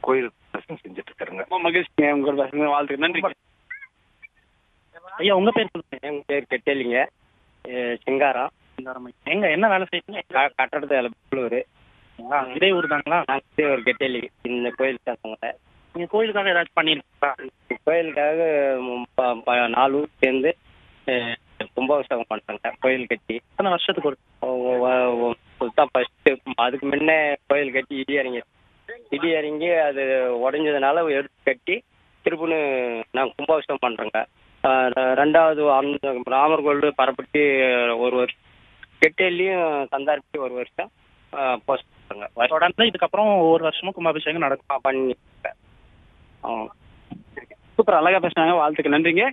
கோயில் பிரச்சனை செஞ்சுட்டு இருக்கிறேங்க ரொம்ப மகிழ்ச்சிங்க உங்களோட பசங்க வாழ்த்துக்கு நன்றி ஐயா உங்க பேர் சொல்லுங்க என் பேர் கெட்டலிங்க சிங்காரம் எங்க என்ன வேலை செய்யறீங்க க- கட்டடத்து வேலை பெங்களூர் ஆ, இதே ஊர் தாங்களா நாங்கள் ஒரு கெட்டலி இந்த கோயில் சேர்ந்தவங்க நீங்க கோயிலுக்காக ஏதாச்சும் பண்ணிருக்கீங்களா கோயிலுக்காக ம், ப- ப- நாலு ஊர் சேர்ந்து அஹ், கும்பாபிஷேகம் பண்ணுறாங்க கோயில் கட்டி எத்தனை வருஷத்துக்கு ஒரு புதுசாக ஃபஸ்ட்டு அதுக்கு முன்னே கோயில் கட்டி இடி இறங்கி இடி இறங்கி அது உடஞ்சதுனால எடுத்து கட்டி திருப்புன்னு நாங்கள் கும்பாபிஷேகம் பண்ணுறோங்க ரெண்டாவது அந்த ராமர் கோயில் பரப்பட்டி ஒரு வருஷம் கெட்டேலியும் சந்தாரிப்பட்டி ஒரு வருஷம் போஸ்ட் பண்ணுறாங்க தொடர்ந்து இதுக்கப்புறம் ஒவ்வொரு வருஷமும் கும்பாபிஷேகம் நடக்கும் பண்ணி ஆ சூப்பர் அழகா பேசுனாங்க வாழ்த்துக்கு நன்றிங்க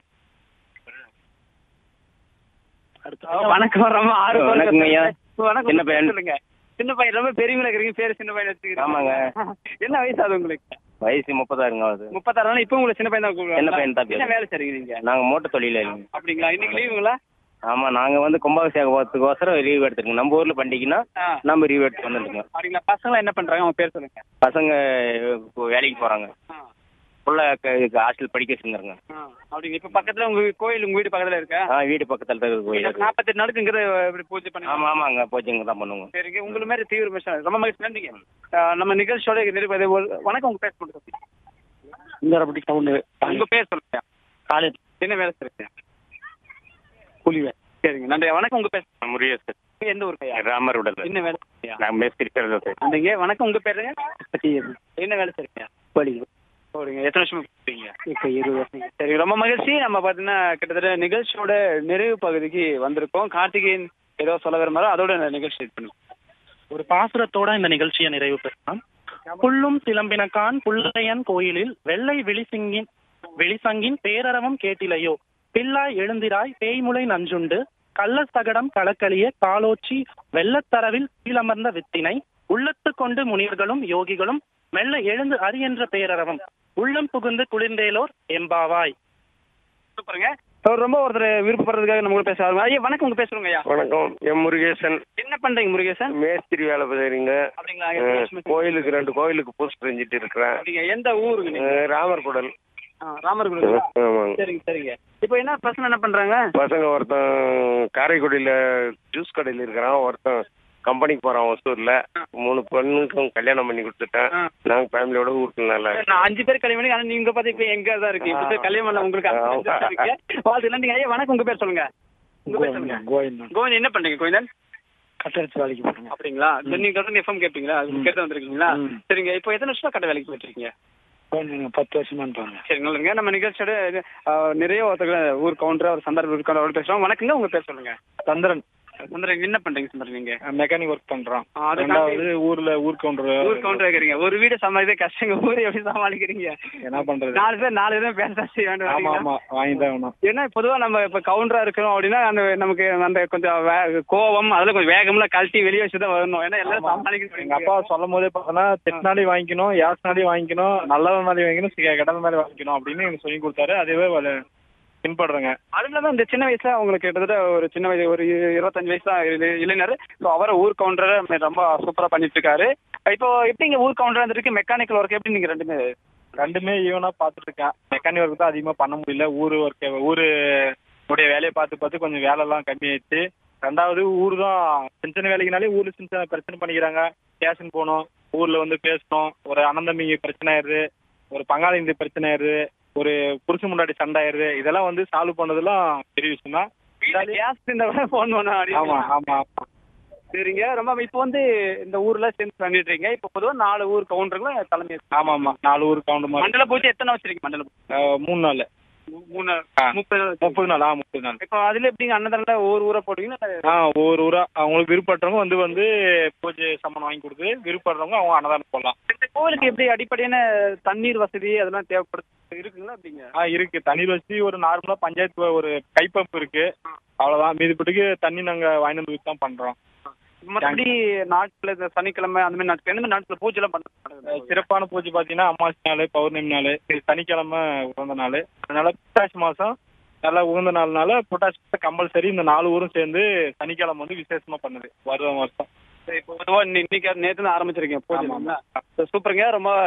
வணக்கம் ரொம்ப ஆறு வணக்கங்க ஐயா. வணக்கம் சின்ன பையன். சொல்லுங்க சின்ன பையன் ரொம்ப பெரியவங்களா இருக்கிறீங்க பேரு சின்ன பையன் வச்சுக்கிறீங்க ஆமாங்க. என்ன வயசு ஆகுது உங்களுக்கு வயசு முப்பதாயிருங்க ஆகுது முப்பத்தாறு நாள் இப்போ உங்களுக்கு சின்ன பையன் தான் கூப்பிடுவாங்களா? சின்ன பையன் தான் பேரு. என்ன வேலை செய்றீங்க நீங்க நாங்கள் மூட்டை தொழில இருக்கோம் அப்படிங்களா இன்னைக்கு லீவுங்களா ஆமாம் நாங்கள் வந்து கும்பாபிஷேகம் போகிறதுக்கோசரம் லீவ் எடுத்துருக்கோம் நம்ம ஊரில் பண்டிகைன்னா ஆ. நம்ம லீவ் எடுத்து வந்துட்டுங்க அப்படிங்களா பசங்க என்ன பண்றாங்க அவங்க பேர் சொல்லுங்க பசங்க இப்போ வேலைக்கு போகிறாங்க ஆ. ஃபுல்லாக ஹாஸ்டல் படிக்க வச்சுருங்க ஆ. அப்படிங்க இப்ப பக்கத்துல உங்க கோயில் உங்க வீடு பக்கத்துல இருக்கா ஆ வீடு பக்கத்தில் தான் கோயில் இருக்கு. நாற்பத்தெட்டு நாளுக்கு இங்க இப்படி பூஜை பண்ணி ஆமாம் ஆமாங்க பூஜைங்க தான் பண்ணுவோம் சரிங்க உங்களுக்கு மாதிரி தீவிர பிரச்சனை ரொம்ப மகிழ்ச்சி நன்றிங்க ஆ, நம்ம நிகழ்ச்சியோட நிறைவு வணக்கம் உங்க பேர் சொல்லுங்க இங்கரப்பட்டி சவுண்டு உங்க பேர் சொல்லுங்க காலேஜ் என்ன வேலை செய்றீங்க கூலி வேலை சரிங்க நன்றி வணக்கம் உங்க பேர் முருகேசன் நீங்க எந்த ஊர் கையா ராமர் உடல் என்ன வேலை செய்றீங்க நான் மேஸ்திரி சார் நன்றிங்க வணக்கம் உங்க பேருங்க என்ன வேலை செய்றீங்க படி போறீங்க எத்தனை வருஷமா போறீங்க இப்போ இருபது வருஷம் சரி ரொம்ப மகிழ்ச்சி நம்ம பார்த்தீங்கன்னா கிட்டத்தட்ட நிகழ்ச்சியோட நிறைவு பகுதிக்கு வந்திருக்கோம் கார்த்திகேயன் ஏதோ சொல்ல விரும்புறோம் அதோட இந்த நிகழ்ச்சி இது பண்ணுவோம் ஒரு பாசுரத்தோட இந்த நிகழ்ச்சியை நிறைவு பெறலாம் புல்லும் சிலம்பினக்கான் புல்லையன் கோயிலில் வெள்ளை விழிசிங்கின் விழிசங்கின் பேரரவம் கேட்டிலையோ பில்லாய் எழுந்திராய் பேய்முலை நஞ்சுண்டு கள்ளத்தகடம் களக்களிய காலோச்சி வெள்ளத்தரவில் கீழமர்ந்த வித்தினை உள்ளத்து கொண்டு முனிவர்களும் யோகிகளும் மெல்ல எழுந்து அரியென்ற பேரரவம் உள்ளம் புகுந்து குளிர்ந்தேலோர் எம்பாவாய் சூப்பருங்க அவர் ரொம்ப ஒருத்தர் விருப்பப்படுறதுக்காக நம்ம கூட பேச ஆரம்பி- ஐயா வணக்கம் உங்க பேசுறோங்க ஐயா வணக்கம் எம் முருகேசன் என்ன பண்றீங்க முருகேசன் மேஸ்திரி வேலை செய்றீங்க அப்படிங்களா எத்தனை வருஷமா செய்றீங்க? கோயிலுக்கு ரெண்டு கோயிலுக்கு போஸ்ட் செஞ்சுட்டு இருக்கிறேன் அப்படிங்க எந்த ஊருங்க நீங்க அஹ் ராமர் குடல் ஆ, ராமர்குடி ஆமாங்க சரிங்க சரிங்க இப்போ என்ன பசங்க என்ன பண்றாங்க பசங்க ஒருத்தன் காரைக்குடியில ஜூஸ் கடையில் இருக்கிறான் ஒருத்தன் கம்பெனிக்கு போறான் ஒசூர்ல மூணு பொண்ணுக்கும் கல்யாணம் பண்ணி கொடுத்துட்டேன் ஆ. நாங்க ஃபேமிலியோட ஊருக்கு நல்லா நான் அஞ்சு பேர் கல்யாணம் பண்ணி ஆனா நீங்க பாத்தீங்க இப்ப எங்க தான் இருக்கு இப்ப தான் கல்யாணம் பண்ண உங்களுக்கு அந்த ஆமா. மாதிரி இருக்கு வாழ்த்து நன்றிங்க ஐயா வணக்கம் உங்க பேர் சொல்லுங்க உங்க பேர் சொல்லுங்க கோவிந்தன் கோவிந்த் என்ன பண்றீங்க கோவிந்தன் கட்டடத்து வேலைக்கு போறேங்க அப்படிங்களா சரி நீங்க தொடர்ந்து எஃப்எம் கேட்பீங்களா அது கேட்டு வந்திருக்கீங்களா ம். சரிங்க இப்போ எத்தனை வருஷம் கட்ட வேலைக்கு போயிட்டு இருக்கீங்க பத்து வருஷமான்னு பாருங்க சரி நல்லதுங்க நம்ம நிகழ்ச்சியோட இது, ஆ, நிறைய ஒருத்தர் ஊர் கவுண்டர் ஒரு சந்தர்ப்ப ஊர் கவுண்டர் பேசுறோம் வணக்கங்க உங்க பேர் சொல்லுங்க சந்திரன் சுந்தரம் என்ன பண்றீங்க சுந்தரம் நீங்க மெக்கானிக் ஒர்க் பண்றோம் ஆ, அது ரெண்டாவது ஊர்ல ஊர் கவுண்டர் ஊர் கவுண்டர் இருக்கிறீங்க ஒரு வீடு சமாளிக்க கஷ்டங்க ஊர் எப்படி சமாளிக்கிறீங்க என்ன பண்றது நாலு பேர் நாலு பேரும் பேச செய்ய வேண்டும் ஆமா இல்லைங்களா? ஆமா வாங்கி தான் வேணும் ஏன்னா பொதுவா நம்ம இப்ப கவுண்டரா இருக்கிறோம் அப்படின்னா அந்த நமக்கு அந்த கொஞ்சம் வே- கோவம் அதெல்லாம் கொஞ்சம் வேகம்லாம் கழட்டி வெளியே வச்சு தான் வரணும் ஏன்னா எல்லாரும் எங்க சமாளிக்க அப்பா சொல்லும் போதே பார்த்தோன்னா திட்டினாலே வாங்கிக்கணும் யாசினாலே வாங்கிக்கணும் நல்லவனாலே வாங்கிக்கணும் சிக கெட்டது மாதிரி வாங்கிக்கணும் அப்படின்னு எனக்கு சொல்லி கொடுத்தாரு அதுவே வல- பின்படுறேங்க அதுல தான் இந்த சின்ன வயசுல அவங்களுக்கு கிட்டத்தட்ட ஒரு சின்ன வயசு ஒரு இ- இருபத்தஞ்சு வயசு தான் இளை- இளைஞர் ஸோ அவரை ஊர் கவுண்டரை ரொம்ப சூப்பரா பண்ணிட்டு இருக்காரு இப்போ எப்படிங்க ஊர் கவுண்டரா இருந்திருக்கு மெக்கானிக்கல் ஒர்க் எப்படி நீங்க ரெண்டுமே ரெண்டுமே ஈவனா பார்த்துட்டு இருக்கேன் மெக்கானிக் ஒர்க் தான் அதிகமா பண்ண முடியல ஊர் ஒர்க் ஊரு உடைய வேலையை பார்த்து பார்த்து கொஞ்சம் வேலைலாம் கம்மியாயிடுச்சு ரெண்டாவது ஊர் தான் சின்ன சின்ன வேலைக்குனாலே ஊர்ல சின்ன சின்ன பிரச்சனை பண்ணிக்கிறாங்க ஸ்டேஷன் போகணும் ஊர்ல வந்து பேசணும் ஒரு அனந்தமிங்க பிரச்சனை ஆயிருது ஒரு பங்காளி இந்த பிரச்சனை ஆயிருது ஒரு புருஷன் முன்னாடி சண்டை ஆயிருது இதெல்லாம் வந்து சால்வ் பண்ணதெல்லாம் பெரிய விஷயம் தான் கேஸ் இந்த ஃபோன் பண்ண ஆமா ஆமா ஆமா சரிங்க ரொம்ப இப்போ வந்து இந்த ஊர்ல சேர்ந்து பண்ணிட்டு இருக்கீங்க இப்போ பொதுவா நாலு ஊர் கவுண்டருங்களும் தலைமை ஆமா ஆமா நாலு ஊர் கவுண்ட் மாதிரி மண்டல பூஜை எத்தனை வச்சிருக்கீங்க மண்டல பூஜை அஹ், மூணு நாள் மூ- மூணு ஆ. முப்பது நாள் முப்பது நாள் ஆ முப்பது நாள் இப்போ அதுல எப்படிங்க அன்னதான ஊர் ஊரா போட்டீங்கன்னா ஆ ஒவ்வொரு ஊரா அவங்களுக்கு விருப்பப்படுறவங்க வந்து வந்து பூஜை சாமான் வாங்கி கொடுத்து விருப்பப்படுறவங்க அவங்க அன்னதானம் போடலாம் இந்த கோவிலுக்கு எப்படி அடிப்படையான தண்ணீர் வசதி அதெல்லாம் தேவைப்படுது இருக்குங்களா அப்படிங்க ஆ இருக்கு தண்ணீர் வசதி ஒரு நார்மலா பஞ்சாயத்து ஒரு கை பம்ப் இருக்கு அவ்வளவுதான் மீதிப்பட்டுக்கு தண்ணி நாங்க வாங்கி வந்து தான் பண்றோம் மற்றபடி நாட்டுல இந்த சனிக்கிழமை அந்த மாதிரி நாட்கள் எந்த மாதிரி நாட்டுல பூஜை எல்லாம் அஹ் பண்ணுறாங்க சிறப்பான பூஜை பாத்தீங்கன்னா அமாவாசை நாள் பௌர்ணமி நாள் இது சனிக்கிழமை உகந்த நாள் அதனால புரட்டாசி மாசம் நல்லா உகந்த நாள்னால புரட்டாசி கம்பல்சரி இந்த நாலு ஊரும் சேர்ந்து சனிக்கிழமை வந்து விசேஷமா பண்ணுது வருடம் வருஷம் இப்போ பொதுவாக இன்னைக்கு நேற்று ஆரம்பிச்சிருக்கீங்க பூஜை ஆமா, ஆமா. சூப்பருங்க ரொம்ப